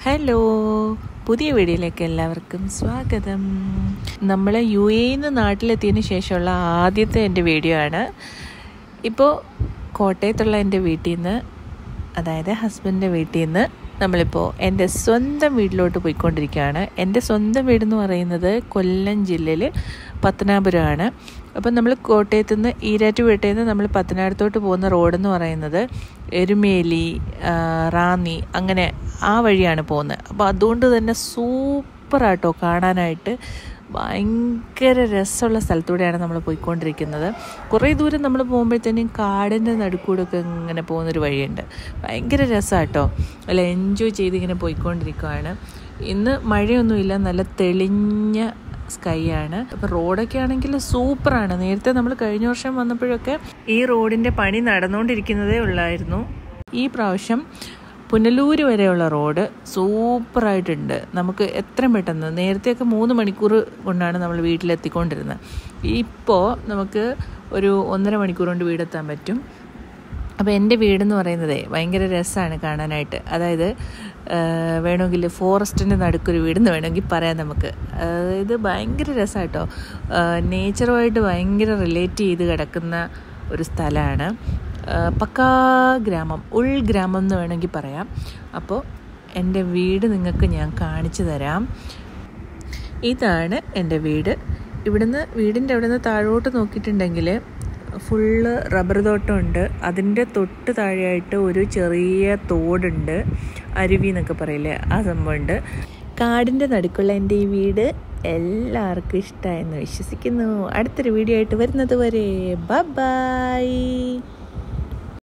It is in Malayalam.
ഹലോ പുതിയ വീഡിയോയിലേക്ക് എല്ലാവർക്കും സ്വാഗതം നമ്മൾ യു എയിൽ നിന്ന് നാട്ടിലെത്തിയതിന് ശേഷമുള്ള ആദ്യത്തെ എൻ്റെ വീഡിയോ ആണ് ഇപ്പോൾ കോട്ടയത്തുള്ള എൻ്റെ വീട്ടിൽ നിന്ന് അതായത് ഹസ്ബൻഡിൻ്റെ വീട്ടിൽ നിന്ന് നമ്മളിപ്പോൾ എൻ്റെ സ്വന്തം വീട്ടിലോട്ട് പോയിക്കൊണ്ടിരിക്കുകയാണ് എൻ്റെ സ്വന്തം വീടെന്ന് പറയുന്നത് കൊല്ലം ജില്ലയിൽ പത്തനാപുരമാണ് അപ്പം നമ്മൾ കോട്ടയത്ത് നിന്ന് ഈരാറ്റുപേട്ടയിൽ നിന്ന് നമ്മൾ പത്തനാപുരത്തോട്ട് പോകുന്ന റോഡെന്ന് പറയുന്നത് എരുമേലി റാന്നി അങ്ങനെ ആ വഴിയാണ് പോകുന്നത് അപ്പോൾ അതുകൊണ്ട് തന്നെ സൂപ്പറാട്ടോ കാണാനായിട്ട് ഭയങ്കര രസമുള്ള സ്ഥലത്തൂടെയാണ് നമ്മൾ പോയിക്കൊണ്ടിരിക്കുന്നത് കുറേ ദൂരം നമ്മൾ പോകുമ്പോഴത്തേനും കാടിൻ്റെ നടുക്കൂടൊക്കെ ഇങ്ങനെ പോകുന്നൊരു വഴിയുണ്ട് ഭയങ്കര രസമാട്ടോ അല്ല എൻജോയ് ചെയ്ത് ഇങ്ങനെ പോയിക്കൊണ്ടിരിക്കുകയാണ് ഇന്ന് മഴയൊന്നുമില്ല നല്ല തെളിഞ്ഞ സ്കൈ ആണ് അപ്പോൾ റോഡൊക്കെ ആണെങ്കിൽ സൂപ്പറാണ് നേരത്തെ നമ്മൾ കഴിഞ്ഞ വർഷം വന്നപ്പോഴൊക്കെ ഈ റോഡിൻ്റെ പണി നടന്നുകൊണ്ടിരിക്കുന്നതേ ഉള്ളായിരുന്നു ഈ പ്രാവശ്യം പുനലൂര് വരെയുള്ള റോഡ് സൂപ്പറായിട്ടുണ്ട് നമുക്ക് എത്രയും പെട്ടെന്ന് നേരത്തെയൊക്കെ മൂന്ന് മണിക്കൂർ കൊണ്ടാണ് നമ്മൾ വീട്ടിലെത്തിക്കൊണ്ടിരുന്നത് ഇപ്പോൾ നമുക്ക് ഒരു ഒന്നര മണിക്കൂർ കൊണ്ട് വീടെത്താൻ പറ്റും അപ്പോൾ എൻ്റെ വീടെന്ന് പറയുന്നത് ഭയങ്കര രസമാണ് കാണാനായിട്ട് അതായത് വേണമെങ്കിൽ ഫോറസ്റ്റിൻ്റെ നടുക്കൊരു വീടെന്ന് വേണമെങ്കിൽ പറയാം നമുക്ക് ഇത് ഭയങ്കര രസമായിട്ടോ നേച്ചറുമായിട്ട് ഭയങ്കര റിലേറ്റ് ചെയ്ത് കിടക്കുന്ന ഒരു സ്ഥലമാണ് പക്കാ ഗ്രാമം ഉൾഗ്രാമം എന്ന് വേണമെങ്കിൽ പറയാം അപ്പോൾ എൻ്റെ വീട് നിങ്ങൾക്ക് ഞാൻ കാണിച്ചു തരാം ഇതാണ് എൻ്റെ വീട് ഇവിടുന്ന് വീടിൻ്റെ അവിടെ നിന്ന് താഴോട്ട് നോക്കിയിട്ടുണ്ടെങ്കിൽ ഫുള്ള് റബ്ബർ തോട്ടമുണ്ട് അതിൻ്റെ തൊട്ട് താഴെയായിട്ട് ഒരു ചെറിയ തോടുണ്ട് അരുവി എന്നൊക്കെ പറയില്ലേ ആ സംഭവമുണ്ട് കാടിൻ്റെ നടുക്കുള്ള എൻ്റെ ഈ വീട് എല്ലാവർക്കും ഇഷ്ടമായെന്ന് വിശ്വസിക്കുന്നു അടുത്തൊരു വീഡിയോ ആയിട്ട് വരുന്നത് വരെ ബൈ